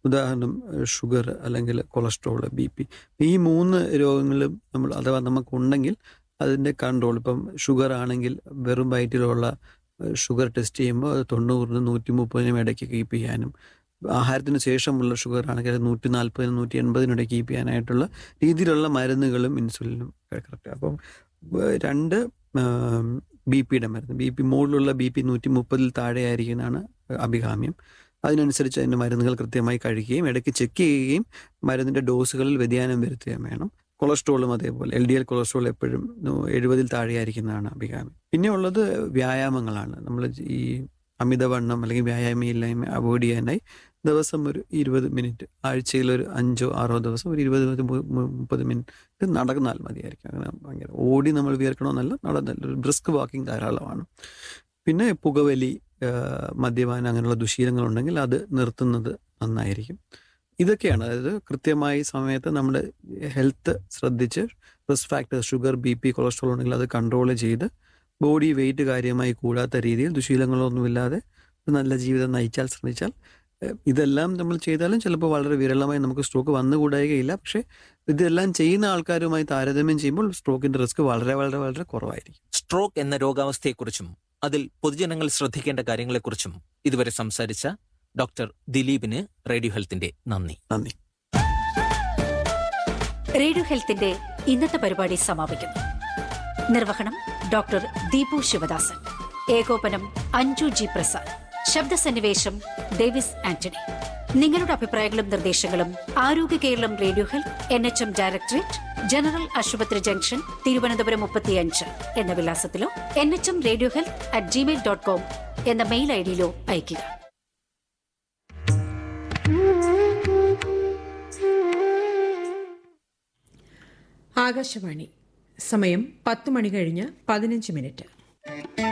ഉദാഹരണം ഷുഗർ അല്ലെങ്കിൽ cholesterol B P ഈ മൂന്ന് രോഗങ്ങളും നമ്മൾ അഥവാ നമുക്കുണ്ടെങ്കിൽ അതിൻ്റെ കൺട്രോൾ ഇപ്പം ഷുഗർ ആണെങ്കിൽ വെറും വയറ്റിലുള്ള ഷുഗർ ടെസ്റ്റ് ചെയ്യുമ്പോൾ അത് തൊണ്ണൂറിനും നൂറ്റി മുപ്പതിനും ഇടയ്ക്ക് കീപ്പ് ചെയ്യാനും ആഹാരത്തിന് ശേഷമുള്ള ഷുഗർ ആണെങ്കിൽ അത് നൂറ്റി നാൽപ്പതിനും നൂറ്റി എൺപതിനും ഇടയ്ക്ക് കീപ്പ് ചെയ്യാനായിട്ടുള്ള രീതിയിലുള്ള മരുന്നുകളും ഇൻസുലിനും കറക്റ്റ് അപ്പം ഏഹ് രണ്ട് ബി പിയുടെ മരുന്ന് ബി പി മുകളിലുള്ള ബി പി നൂറ്റി മുപ്പതിൽ താഴെ ആയിരിക്കുന്നതാണ് അഭികാമ്യം അതിനനുസരിച്ച് അതിൻ്റെ മരുന്നുകൾ കൃത്യമായി കഴിക്കുകയും ഇടയ്ക്ക് ചെക്ക് ചെയ്യുകയും മരുന്നിൻ്റെ ഡോസുകളിൽ വ്യതിയാനം വരുത്തുകയും വേണം കൊളസ്ട്രോളും അതേപോലെ എൽ ഡി എൽ കൊളസ്ട്രോൾ എപ്പോഴും എഴുപതിൽ താഴെയായിരിക്കുന്നതാണ് അഭികാമ്യം പിന്നെ ഉള്ളത് വ്യായാമങ്ങളാണ് നമ്മൾ ഈ അമിതവണ്ണം അല്ലെങ്കിൽ വ്യായാമയില്ലായ്മ അവോയ്ഡ് ചെയ്യാനായി ദിവസം ഒരു ഇരുപത് മിനിറ്റ് ആഴ്ചയിൽ ഒരു അഞ്ചോ ആറോ ദിവസം ഒരു ഇരുപത് മുപ്പത് മിനിറ്റ് നടന്നാൽ മതിയായിരിക്കും അങ്ങനെ ഭയങ്കര ഓടി നമ്മൾ വിയർക്കണമെന്നല്ല നടന്നല്ല ഒരു ബ്രിസ്ക് വാക്കിംഗ് ധാരാളമാണ് പിന്നെ പുകവലി മദ്യപാനം അങ്ങനെയുള്ള ദുശീലങ്ങളുണ്ടെങ്കിൽ അത് നിർത്തുന്നത് നന്നായിരിക്കും ഇതൊക്കെയാണ് അതായത് കൃത്യമായി സമയത്ത് നമ്മുടെ ഹെൽത്ത് ശ്രദ്ധിച്ച് risk factors sugar B P cholesterol ഉണ്ടെങ്കിൽ അത് കൺട്രോൾ ചെയ്ത് ബോഡി വെയിറ്റ് കാര്യമായി കൂടാത്ത രീതിയിൽ ദുശീലങ്ങളൊന്നുമില്ലാതെ നല്ല ജീവിതം നയിച്ചാൽ ശ്രമിച്ചാൽ ഇതെല്ലാം നമ്മൾ ചെയ്താലും ചിലപ്പോൾ വളരെ വിരളമായി നമുക്ക് സ്ട്രോക്ക് വന്നുകൂടായികയില്ല പക്ഷേ ഇതെല്ലാം ചെയ്യുന്ന ആൾക്കാരുമായി താരതമ്യം ചെയ്യുമ്പോൾ സ്ട്രോക്കിന്റെ റിസ്ക് വളരെ വളരെ വളരെ കുറവായിരിക്കും സ്ട്രോക്ക് എന്ന രോഗാവസ്ഥയെക്കുറിച്ചും അതിൽ പൊതുജനങ്ങൾ ശ്രദ്ധിക്കേണ്ട കാര്യങ്ങളെക്കുറിച്ചും ഇതുവരെ സംസാരിച്ച ഡോക്ടർ ദിലീപിന് റേഡിയോ ഹെൽത്തിന്റെ നന്ദി നന്ദി റേഡിയോ ഹെൽത്തിന്റെ ഇന്നത്തെ പരിപാടി സമാപിക്കുന്നു നിർവഹണം ഡോക്ടർ ദീപു ശിവദാസൻ ഏകോപനം അഞ്ജു ജി പ്രസാദ് ശബ്ദസന്നിവേശം ഡേവിസ് ആന്റണി നിങ്ങളുടെ അഭിപ്രായങ്ങളും നിർദ്ദേശങ്ങളും Arogya Keralam radio health N H M directorate general ആശുപത്രി ജംഗ്ഷൻ തിരുവനന്തപുരം മുപ്പത്തിയഞ്ച് എന്ന വിലാസത്തിലോ N H M radio health at Gmail dot com എന്ന മെയിൽ ഐ ഡിയിലോ അയയ്ക്കുക ആകാശവാണി സമയം പത്ത് മണി കഴിഞ്ഞ് പതിനഞ്ച് മിനിറ്റ്